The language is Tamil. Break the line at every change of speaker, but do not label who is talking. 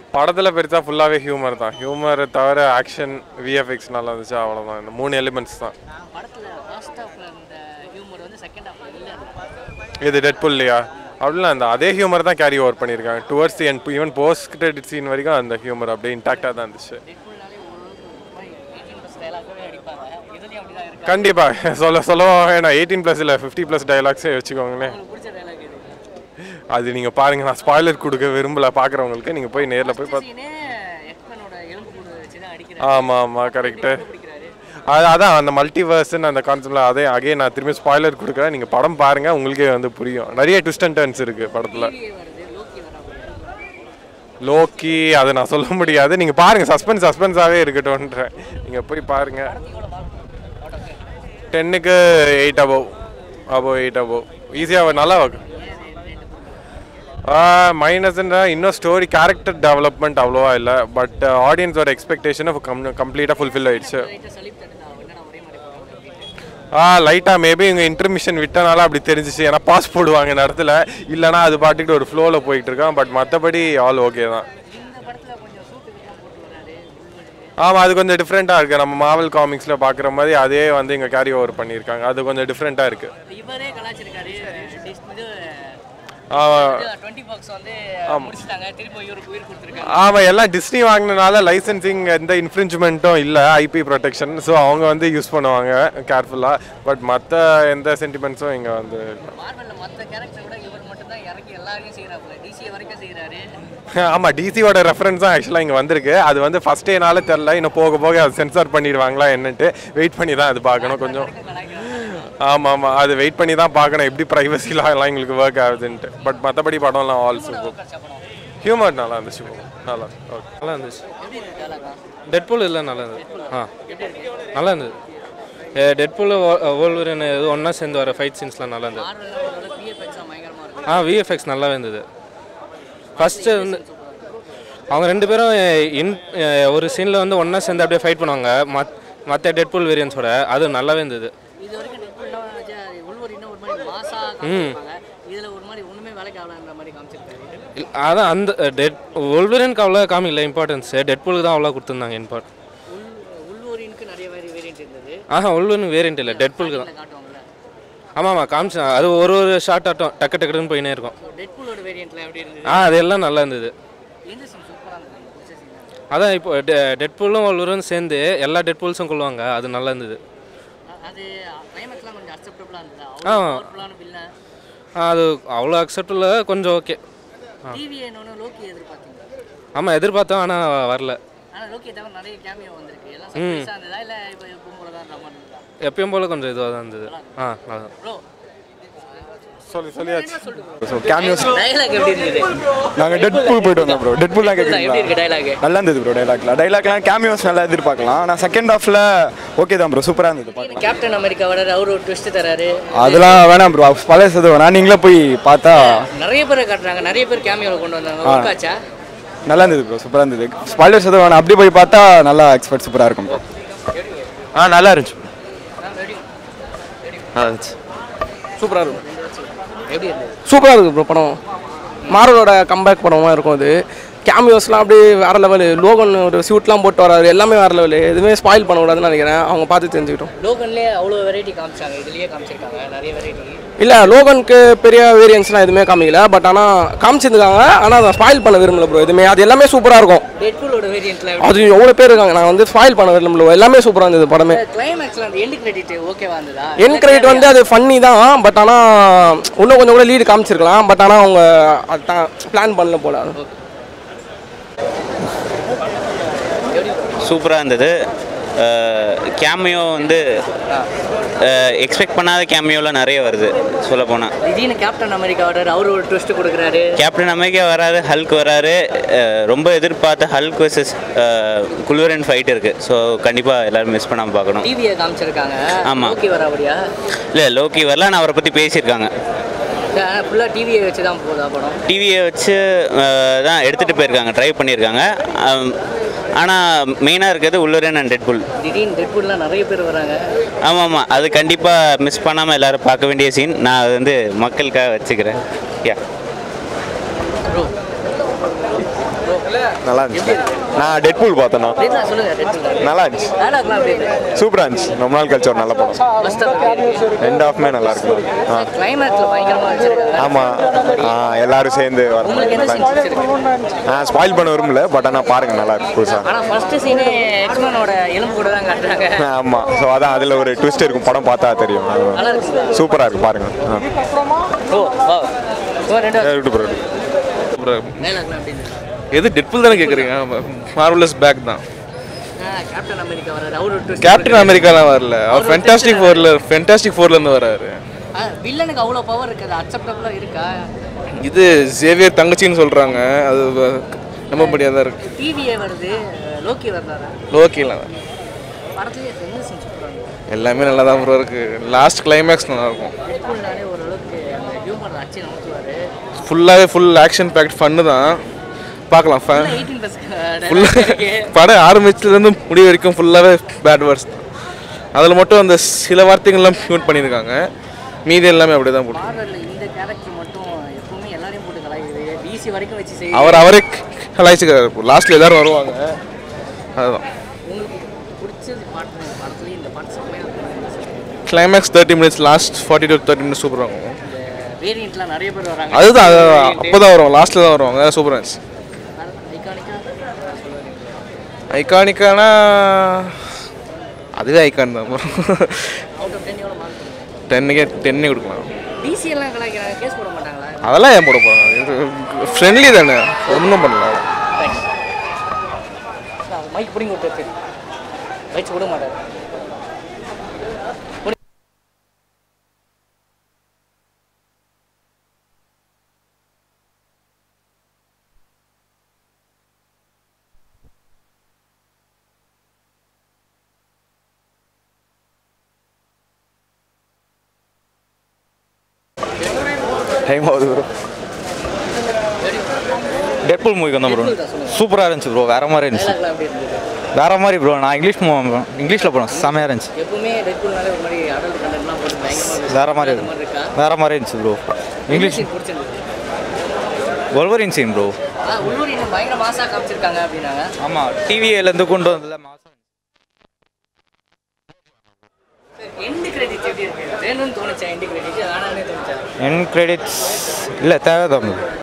படத்தில் பெருசாக ஃபுல்லாகவே ஹியூமர் தான் ஹியூமரை தவிர ஆக்ஷன் விஎஃப்எக்ஸ் நல்லா இருந்துச்சு அவ்வளோதான் இந்த மூணு எலிமெண்ட்ஸ் தான்
படத்தில் ஃபர்ஸ்ட் ஹாஃப்ல இந்த ஹியூமர் வந்து செகண்ட் ஹாஃப்ல இல்லை
இது டெட்புல் இல்லையா அப்படிலாம் அந்த அதே ஹியூமர் தான் கேரி ஓவர் பண்ணியிருக்காங்க towards the end even post credit scene வரைக்கும் அந்த ஹியூமர் அப்படியே இன்டாக்டாக தான் இருந்துச்சு
டெட்புல்னாலே ஓரளவுக்கு எயிட்டீன் ப்ளஸ் டைலாகவே அடிப்பாங்க இதுலேயும் அப்படி தான் இருக்கு
கண்டிப்பாக சொல்ல சொல்ல வேணாம் எயிட்டீன் ப்ளஸ் இல்லை ஃபிஃப்டி ப்ளஸ் டைலாக்ஸே வச்சுக்கோங்களேன்
உங்களுக்கு பிடிச்ச டைலாக் இது
அது நீங்கள் பாருங்கள் நான் ஸ்பாய்லர் கொடுக்க விரும்பல பார்க்குறவங்களுக்கு நீங்கள் போய் நேரில் போய் பார்த்து
சீனே எக்ஸ்மேனோட எலும்பு கூடு வச்சு தான் அடிக்கிறாரு
ஆமாம் ஆமாம் கரெக்டு
பிடிக்கிறாரு
அது அதான் அந்த மல்டிவர்ஸ்ன்னு அந்த கான்செப்டில் அதே அகே நான் திரும்பி ஸ்பாய்லர் கொடுக்குறேன் நீங்கள் படம் பாருங்கள் உங்களுக்கே வந்து புரியும் நிறைய ட்விஸ்ட் அண்ட் டர்ன்ஸ் இருக்குது படத்தில்
டிவியே வருது லோக்கி வர
லோக்கி அதை நான் சொல்ல முடியாது நீங்கள் பாருங்கள் சஸ்பென்ஸ் சஸ்பென்ஸாகவே இருக்கட்டும்ன்றேன் நீங்கள் போய் பாருங்கள் டென்னுக்கு eight above above eight above ஈஸியாக நல்லா ஒர்க் மைனஸ்ன்றா இன்னும் ஸ்டோரி கேரக்டர் டெவலப்மெண்ட் அவ்வளோவா இல்லை பட் ஆடியன்ஸோட எக்ஸ்பெக்டேஷனை கம் கம்ப்ளீட்டாக ஃபுல்ஃபில் ஆயிடுச்சு
லைட்டாக சலிப் தட்டுதா என்னடா ஒரே மாதிரி போகிறோம்
ஆ லைட்டாக மேபி இவங்க இன்டர்மிஷன் விட்டனால அப்படி தெரிஞ்சிச்சு ஏன்னா பாஸ் போடுவாங்க இந்த இடத்துல இல்லைனா அது பாட்டுக்கிட்டு ஒரு ஃப்ளோவில் போயிட்டு இருக்கான் பட் மற்றபடி ஆல் ஓகே தான்
இந்த படத்தில் கொஞ்சம் சூட்டு இதெல்லாம் போட்டு வராரு உள்வழி
ஆமாம் அது கொஞ்சம் டிஃப்ரெண்ட்டாக இருக்குது நம்ம மாவல் காமிக்ஸில் பார்க்குற மாதிரி அதே வந்து இங்கே கேரி ஓவர் பண்ணியிருக்காங்க அது கொஞ்சம் டிஃப்ரெண்ட்டாக இருக்குது
இவரே கலாச்சிருக்காரு டிஸ்- இது
ஆமாம்
டுவெண்ட்டி பாக்ஸ் வந்து முடிச்சிட்டாங்க திரும்ப இவருக்கு உயிர் கொடுத்துருக்காங்க
ஆமாம் எல்லாம் டிஸ்னி வாங்கினனால லைசன்சிங் எந்த இன்ஃப்ரிஞ்ச்மெண்ட்டும் இல்லை ஐபி ப்ரொடெக்ஷன் ஸோ அவங்க வந்து யூஸ் பண்ணுவாங்க கேர்ஃபுல்லாக பட் மற்ற எந்த சென்டிமெண்ட்ஸும் இங்கே வந்து
மார்வல்ல மற்ற கேரக்டர் விட இவர் மட்டும் தான் இறங்கி எல்லாரையும் செய்யறாப்புல டிசி வரைக்கும் செய்யறாரு
ஆமாம் டிசியோட ரெஃபரன்ஸ் தான் ஆக்சுவலாக இங்கே வந்திருக்கு அது வந்து ஃபஸ்ட் டேனால தெரில இன்னும் போக போக அது சென்சார் பண்ணிடுவாங்களா என்னன்ட்டு வெயிட் பண்ணி தான் அது பார்க்கணும் கொஞ்சம் ஆமாம் ஆமாம் அது வெயிட் பண்ணி தான் பார்க்கணும் எப்படி ப்ரைவசிலாம் எல்லாம் எங்களுக்கு ஒர்க் ஆகுதுன்ட்டு பட் மற்றபடி படம்லாம் ஆல் சூப்பர் ஹியூமர் நல்லா இருந்துச்சு நல்லா ஓகே
நல்லா இருந்துச்சு
எப்படி இருக்கு dialogue?
டெட்பூல் இல்லை நல்லா இருந்தது ஆ நல்லா இருந்தது டெட்பூல் ஓல்வரன் இது ஒன்றா சேர்ந்து வர ஃபைட் சீன்ஸ்லாம் நல்லா இருந்தது
மார்வல்ல ஓரளவுக்கு VFX எல்லாம் பயங்கரமா இருக்கு
ஆ விஎஃப்எக்ஸ் நல்லாவே இருந்தது ஃபஸ்ட்டு வந்து அவங்க ரெண்டு பேரும் இன் ஒரு சீனில் வந்து ஒன்றா சேர்ந்து அப்படியே ஃபைட் பண்ணுவாங்க மத் மற்ற டெட்பூல் வேரியன்ஸோட அது நல்லாவே இருந்தது
இது வரைக்கும் டெட்புல்னா உள்வரின்னா ஒரு மாதிரி மாசா காமிச்சிருப்பாங்க இதுல ஒரு மாதிரி ஒண்ணுமே வேலைக்கு ஆகலன்ற மாதிரி காமிச்சிருக்காரு
இல்ல, அதான் அந்த டெட் ஒல்வரனுக்கு அவ்வளோ காமிக்கல இம்பார்ட்டன்ஸ் டெட்பூலுக்கு தான் அவ்வளோ கொடுத்துருந்தாங்க இம்பார்ட்
உள் உள்வரினுக்கு நிறைய வேறு வேரியன்ட் இருந்தது
ஆஹா ஒல்வரன் வேரியன்ட் இல்லை டெட்பூலுக்கு தான்
இதுல காட்டுவாங்கல்ல
ஆமாம் ஆமாம் காமிச்சு அது ஒரு ஒரு ஷார்ட் ஆட்டம் டக்கு டக்குன்னு போயினே இருக்கும்
டெட்புலோட வேரியன்ட்ல எப்படி இருந்தது
ஆ அது எல்லாம் நல்லா இருந்தது
எந்த சீன் சூப்பரா இருந்தது எனக்கு பிடிச்ச scene.
அதான் இப்போ டெட்பூலும் ஒல்வரும் சேர்ந்து எல்லா டெட்பூல்ஸும் கொள்வாங்க அது நல்லா இருந்தது
அ- அது கிளைமேக்ஸ்லாம் கொஞ்சம் அக்செப்டபுளாக இருந்தது
ஆ.
அவ்வளோ பவர்ஃபுல்லான வில்லன்
ஆ, அது அவ்வளோ அக்செப்ட் இல்லை கொஞ்சம் ஓகே
டிவி என்னொன்று லோக்கி எதிர்பார்த்தீங்க
ஆமாம் எதிர்பார்த்தோம் ஆனால் வரல
ஆனால் லோக்கியை தவிர நிறைய கேமியோ வந்திருக்கு எல்லாம் சர்ப்ரைஸாக இருந்ததா இல்லை இப்போ எப்பவும் போல தான் ரம்மன் இருந்ததா
எப்பயும் போல் கொஞ்சம் இதுவாக தான் இருந்தது ஆ நல்லா
ப்ரோ
சொல்லி சொல்லியாச்சு
ஸோ கேமியோஸ்
டைலாக் எப்படி இருந்தது
நாங்கள் டெட் பூல் போயிட்டு வந்தோம் ப்ரோ டெட் பூல்லாம்
எப்படி
கேட்குறீங்களா
இருக்கு டைலாக்
நல்லா இருந்தது ப்ரோ டைலாக்லாம் டைலாக்லாம் கேமியோஸ் நல்லா எதிர்பார்க்கலாம் ஆனால் செகண்ட் ஹாஃபில் ஓகே தான் ப்ரோ சூப்பராக இருந்தது பார்க்கலாம்
கேப்டன் அமெரிக்கா வர அவரு ஒரு ட்விஸ்ட் தராரு
அதெல்லாம் வேணாம் ப்ரோ பழைய சது வேணாம் நீங்களே போய் பார்த்தா
நிறைய பேரை காட்டுறாங்க நிறைய பேர் கேமியோவில் கொண்டு வந்தாங்க ஒர்க் ஆச்சா
நல்லா இருந்தது ப்ரோ சூப்பராக இருந்தது ஸ்பாய்லர்ஸ் எதுவும் வேணாம் அப்படி போய் பார்த்தா நல்லா எக்ஸ்பர்ட் சூப்பராக இருக்கும் ப்ரோ
ஆ நல்லா இருந்துச்சு நல்லா இருந்துச்சு
சூப்பராக இருக்கும்
எப்படி இருந்தது
சூப்பராக இருக்குது ப்ரோ படம் மார்வலோட கம்பேக் படமாக இருக்கும் அது கேமியோஸ்லாம் அப்படியே வேறு லெவலு லோகன் ஒரு சூட்லாம் போட்டு வராரு எல்லாமே வேறு லெவலு எதுவுமே ஸ்பாயில் பண்ணக்கூடாதுன்னு நினைக்கிறேன் அவங்க பார்த்து தெரிஞ்சுக்கிட்டோம்
லோகன்லேயே அவ்வளோ வெரைட்டி காமிச்சாங்க இதுலயே காமிச்சிருக்காங்க நிறைய வெரைட்டி
இல்லை லோகனுக்கு பெரிய வேரியன்ஸ்லாம் எதுவுமே காமிக்கல பட் ஆனால் காமிச்சிருக்காங்க ஆனால் அதை ஸ்பாயில் பண்ண விரும்பல ப்ரோ எதுவுமே அது எல்லாமே சூப்பராக இருக்கும்
டெட்புலோட வேரியன்ட்ல
அது எவ்வளோ பேர் இருக்காங்க நான் வந்து ஸ்பாயில் பண்ண விரும்பல எல்லாமே சூப்பராக இருந்தது படமே
கிளைமேக்ஸ்ல அந்த எண்ட் கிரெடிட் ஓகேவா இருந்ததா
என் கிரெடிட் வந்து அது ஃபன்னி தான் பட் ஆனால் இன்னும் கொஞ்சம் கூட லீடு காமிச்சிருக்கலாம் பட் ஆனால் அவங்க அதான் பிளான் பண்ணல போல
சூப்பராக இருந்தது கேமியோ வந்து எக்ஸ்பெக்ட் பண்ணாத கேமியோலாம் நிறைய வருது சொல்லப் போனால்
திடீர்னு கேப்டன் அமெரிக்கா வர்றாரு அவரு ஒரு ட்விஸ்ட் கொடுக்குறாரு
கேப்டன் அமெரிக்கா வராரு ஹல்க் வராரு அஹ், ரொம்ப எதிர்பார்த்த ஹல்க் வர்சஸ் குளுவரன் ஃபைட் இருக்குது ஸோ கண்டிப்பாக எல்லோரும் மிஸ் பண்ணாமல் பார்க்கணும்
டிவியை காமிச்சிருக்காங்க
ஆமா.
ஓகே வரபடியா
இல்லை லோக்கி வரல ஆனால் அவரை பற்றி பேசியிருக்காங்க
ஃபுல்லாக டிவியை வச்சு தான் போதா படம்
டிவியை வச்சு அஹ், தான் எடுத்துகிட்டு போயிருக்காங்க ட்ரை பண்ணியிருக்காங்க ஆனால் மெயினாக இருக்கிறது உள்ளூரன் அண்ட் டெட்புல்
திடீர்னு டெட்புல்லாம் நிறைய பேர் வராங்க
ஆமாம் ஆமாம் அது கண்டிப்பாக மிஸ் பண்ணாமல் எல்லாரும் பார்க்க வேண்டிய சீன் நான் அது வந்து மக்களுக்காக வச்சுக்கிறேன் யா
ப்ரோ
நல்லா இருந்துச்சு நான் டெட்பூல் பார்த்தேண்ணா
ரேட்ல சொல்லுங்க ரேட்ல
நல்லா இருந்துச்சு
டயலாக்லாம் எப்படி இருக்கு
சூப்பராக இருந்துச்சு ரொம்ப நாள் கழிச்ச ஒரு நல்ல படம்
ஃபர்ஸ்ட் ஆஃப்
ரெண்டு ஆஃப்மே நல்லா இருக்கு ஆ
கிளைமேக்ஸ்ல பயங்கரமா வச்சிருக்காங்க
ஆமாம் ஆ எல்லாரும் சேர்ந்து
உங்களுக்கு என்ன சீன்
வர
பிடிச்சிருக்கு
ஆ ஸ்பாயில் பண்ண விரும்பல பட் ஆனால் பாருங்க நல்லா இருக்கு புதுசாக
ஆனா ஃபர்ஸ்ட் சீனே எக்ஸ்மேனோட எலும்பு கூட தான் காட்டுறாங்க
ஆமாம் ஸோ அதான் அதில் ஒரு ட்விஸ்ட் இருக்கும் படம் பார்த்தா தெரியும்
நல்லா இருக்கு
சூப்பராக இருக்கு பாருங்க ஆ
ஓ வா ஓ ரெண்டு
விட்டு ப்ரோ
டயலாக்லாம் எப்படி இருக்கு
எது டெட்புல் தானே கேட்குறீங்க மார்வலஸ் பேக் தான்
கேப்டன் அமெரிக்கா வர ரவுட்
கேப்டன் அமெரிக்காலாம் வரல அவர் ஃபென்டாஸ்டிக் ஃபோரில் ஃபென்டாஸ்டிக் ஃபோர்லேருந்து வராரு
வில்லனுக்கு அவ்வளோ பவர் இருக்குது அக்செப்டபுளாக இருக்கா
இது ஜேவியர் தங்கச்சின்னு சொல்கிறாங்க அது வ- நம்ப முடியாதா இருக்கு
டிவியே வருது லோக்கி வர்றாரா
லோக்கிலாம்
படத்துலேயே என்ன சீன் சூப்பராக
எல்லாமே நல்லா தான் ப்ரோ இருக்கு லாஸ்ட் கிளைமேக்ஸ் நல்லா இருக்கும்
டெட்பூல்னாலே ஓரளவுக்கு அந்த ஹியூமர் அச்சு நமக்குவாரு
ஃபுல்லாகவே ஃபுல் ஆக்ஷன் பேக்ட் ஃபன்னு தான் பார்க்கலாம் ஃபன்
எயிட்டீன் ப்ளஸ்
ஃபுல்லாக படம் ஆரம்பிச்சதுலேருந்து முடிவு வரைக்கும் ஃபுல்லாகவே பேட் வேர்ட்ஸ் தான் அதில் மட்டும் அந்த சில வார்த்தைகள்லாம் மியூட் பண்ணியிருக்காங்க மீதி எல்லாமே அப்படியே தான் போட்டு
மார்வலில் இந்த கேரக்டர் மட்டும் எப்பவுமே எல்லாரையும் போட்டு கலாய்க்குது டிசி வரைக்கும் வச்சு செய்யுது
அவர் அவரே கலாய்ச்சிக்கிறாரு லாஸ்ட்டில் எல்லாரும் வருவாங்க அதுதான்
உங்களுக்கு பிடிச்சது பாட்டு படத்துலேயே இந்த பாட்டு செம்மையாக இருக்கும்
climax thirty minutes last forty to thirty minutes சூப்பராக இருக்கும்
இந்த வேரியண்ட்லாம் நிறைய பேர் வராங்க
அதுதான் அது அப்போ தான் வருவாங்க லாஸ்ட்டில் தான் வருவாங்க சூப்பராக இருந்துச்சு
ஐகானிக்காக
ஐகானிக்கானா அதுவே ஐகான் தான்
அவுட் ஆஃப் டென் எவ்வளோ மார்க்
டென்னுக்கே டென்னே கொடுக்கலாம்
டிசி எல்லாம் கலாய்க்கிறாங்க கேஸ் போட மாட்டாங்களா
அதெல்லாம் ஏன் போட போகிறாங்க ஃப்ரெண்ட்லி தானே ஒன்றும் பண்ணல
மைக் பிடிங்கி விட்டு வச்சு விட மாட்டாரு
டைம் ஆகுது ப்ரோ டெட்பூல் மூவிக்கு வந்தோம் ப்ரோ சூப்பராக இருந்துச்சு ப்ரோ வேற மாதிரி இருந்துச்சு
டைலாக்லாம் எப்படி இருந்தது
வேற மாதிரி ப்ரோ நான் இங்கிலீஷ் மூவி இங்கிலீஷில் போனோம் செமையாக இருந்துச்சு
எப்பவுமே டெட்பூல்னாலே ஒரு மாதிரி அடல்ட் கண்டென்ட்லாம் போட்டு பயங்கரமாக
வேற மாதிரி
அந்த மாதிரி இருக்கா
வேற மாதிரி இருந்துச்சு ப்ரோ இங்கிலீஷ்
சீன் பிடிச்சிருந்தது
ஒல்வரின் சீன் ப்ரோ
ஆ உள்ளூர் இன்னும் பயங்கர மாசா காமிச்சிருக்காங்க அப்படின்னாங்க
ஆமாம் டிவியிலேருந்து கொண்டு வந்ததில்ல மாதம்
எண்டு கிரெடிட் எப்படி இருக்கு வேணும்னு தோணுச்சா எண்டு கிரெடிட் வேணாம்னே தோணுச்சா
என் கிரெடிட்ஸ் இல்லை தேவை தான்